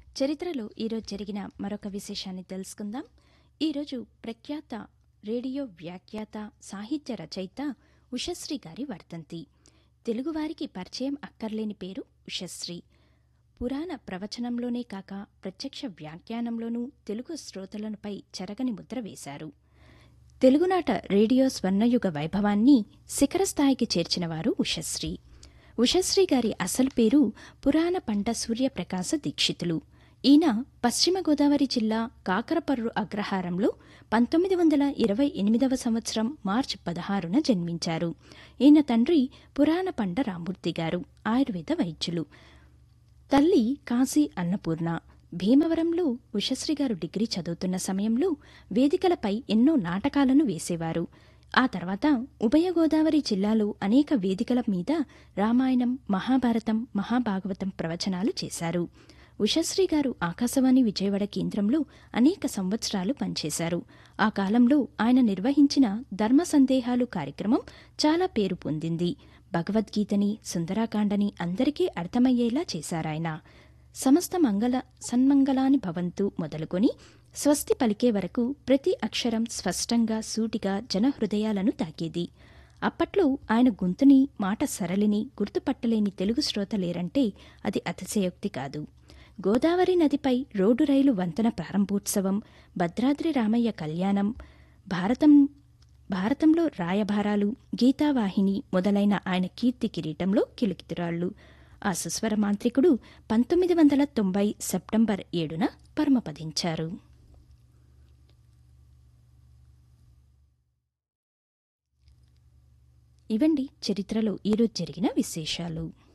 చరిత్రలో ఈరోజు జరిగిన మరొక విశేషాన్ని తెలుసుకుందాం ఈరోజు ప్రఖ్యాత రేడియో వ్యాఖ్యాత సాహిత్య రచయిత ఉషశ్రీ గారి వర్ధంతి తెలుగువారికి పరిచయం అక్కర్లేని పేరు ఉషశ్రీ పురాణ ప్రవచనంలోనే కాక ప్రత్యక్ష వ్యాఖ్యానంలోనూ తెలుగు శ్రోతలపై చెరగని ముద్ర వేశారు తెలుగునాట రేడియో స్వర్ణయుగ వైభవాన్ని శిఖర స్థాయికి చేర్చినవారు ఉషశ్రీ ఉషశ్రీ గారి అసలు పేరు పురాణ పంట సూర్యప్రకాశ దీక్షితులు ఈయన పశ్చిమ గోదావరి జిల్లా కాకరపర్రు అగ్రహారంలో పంతొమ్మిది వందల ఇరవై ఎనిమిదవ సంవత్సరం మార్చి పదహారున జన్మించారు ఈయన తండ్రి పురాణ పండ రామూర్తి గారు ఆయుర్వేద వైద్యులు తల్లి కాశీ అన్నపూర్ణ భీమవరంలో ఉషశ్రీ గారు డిగ్రీ చదువుతున్న సమయంలో వేదికలపై ఎన్నో నాటకాలను వేసేవారు ఆ తర్వాత ఉభయ గోదావరి జిల్లాలో అనేక వేదికల మీద రామాయణం మహాభారతం మహాభాగవతం ప్రవచనాలు చేశారు ఉషశ్రీ గారు ఆకాశవాణి విజయవాడ కేంద్రంలో అనేక సంవత్సరాలు పనిచేశారు ఆ కాలంలో ఆయన నిర్వహించిన ధర్మ సందేహాలు కార్యక్రమం చాలా పేరు పొందింది భగవద్గీతని సుందరాకాండని అందరికీ అర్థమయ్యేలా చేశారాయన సమస్త మంగళ సన్మంగళాని భవంతు మొదలుకొని స్వస్తి పలికే వరకు ప్రతి అక్షరం స్పష్టంగా సూటిగా జనహృదయాలను తాకేది అప్పట్లో ఆయన గొంతుని మాట సరళిని గుర్తుపట్టలేని తెలుగు శ్రోత లేరంటే అది అతిశయోక్తి కాదు గోదావరి నదిపై రోడ్డు రైలు వంతెన ప్రారంభోత్సవం భద్రాద్రి రామయ్య కళ్యాణం భారతం భారతంలో రాయభారాలు గీతావాహిని మొదలైన ఆయన కీర్తి కిరీటంలో కిలికితురాళ్లు ఆ సుస్వర మాంత్రికుడు పంతొమ్మిది వందల తొంభై సెప్టెంబర్ ఏడున పరమపదించారు ఇవండి చరిత్రలో ఈరోజు జరిగిన విశేషాలు